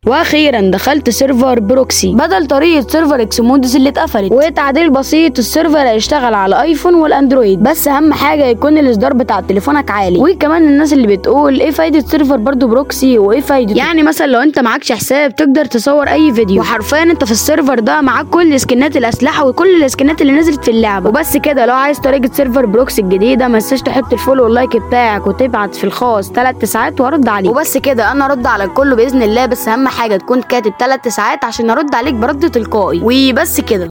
واخيرا دخلت سيرفر بروكسي بدل طريقه سيرفر اكسمودس اللي اتقفلت وتعديل بسيط السيرفر هيشتغل على ايفون والاندرويد بس اهم حاجه يكون الاصدار بتاع تليفونك عالي وكمان الناس اللي بتقول ايه فايده سيرفر برضو بروكسي وايه فايدته يعني مثلا لو انت معكش حساب تقدر تصور اي فيديو وحرفيا انت في السيرفر ده معاك كل سكنات الاسلحه وكل السكنات اللي نزلت في اللعبه وبس كده لو عايز طريقه سيرفر بروكسي الجديده ما تنساش تحط الفولو واللايك بتاعك وتبعت في الخاص 3 ساعات وارد عليك وبس كده انا ارد على الكل باذن الله بس اهم حاجه تكون كاتب 3 ساعات عشان ارد عليك برد تلقائي وبس كده